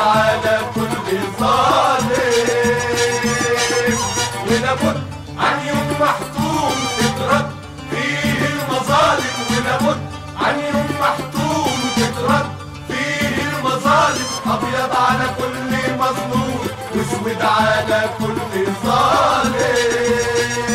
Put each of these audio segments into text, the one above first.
على كل ظالم ولابد عن يوم محتوم تترد فيه المظالم ولابد عن يوم محتوم تترد فيه المظالم ابيض على كل مظلوم واسود على كل ظالم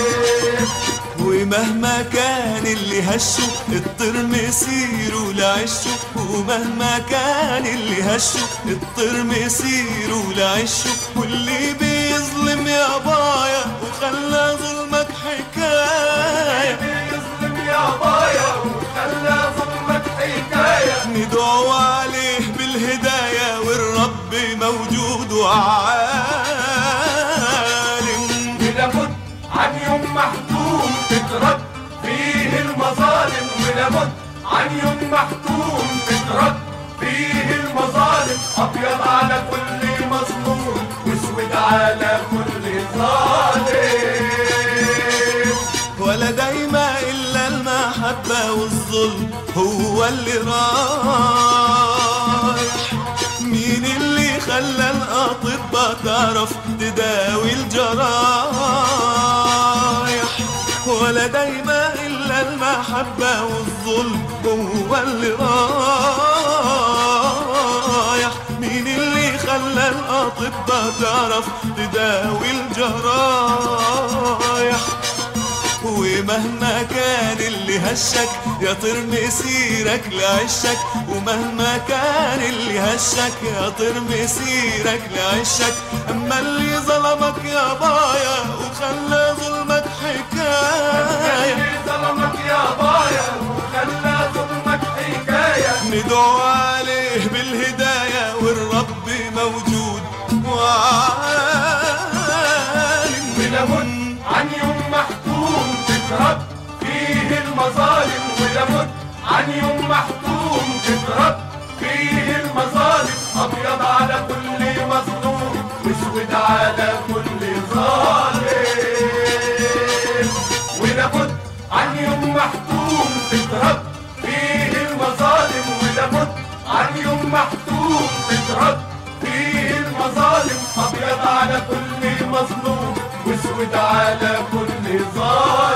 ومهما كان اللي هشه الطير مسيره لعشه ومهما كان اللي هشه الطير مسيره لعشه واللي بيظلم يا بايا وخلى ظلمك حكاية يظلم يا بايا وخلى ظلمك حكايه ندعو عليه بالهداية والرب موجود وعالم ولابد عن يوم محتوم تترد فيه المظالم ولابد عن يوم محتوم تترد فيه المظالم ابيض على كل مظلوم واسود على كل ظالم ولا دايما إلا المحبة والظلم هو اللي رايح مين اللي خلى الأطباء تعرف تداوي الجرايح ولا دايما إلا المحبة والظلم هو اللي رايح مين اللي خلى الأطباء تعرف تداوي الجرايح ومهما كان اللي هشك يا طير مسيرك لعشك ومهما كان اللي هشك يا طير مسيرك لعشك اما اللي ظلمك يا بايا وخلى ظلمك حكايه اللي ظلمك يا بايا وخلى ظلمك حكايه ندعو عليه بالهدايه والرب موجود وعالم ولابد عن يوم محتوم تترد فيه المظالم ولابد عن يوم محتوم تترد فيه المظالم ابيض على كل مظلوم واسود على كل ظالم ولابد عن يوم محتوم تترد فيه المظالم ولابد عن يوم محتوم تترد فيه المظالم ابيض على كل مظلوم واسود على كل ظالم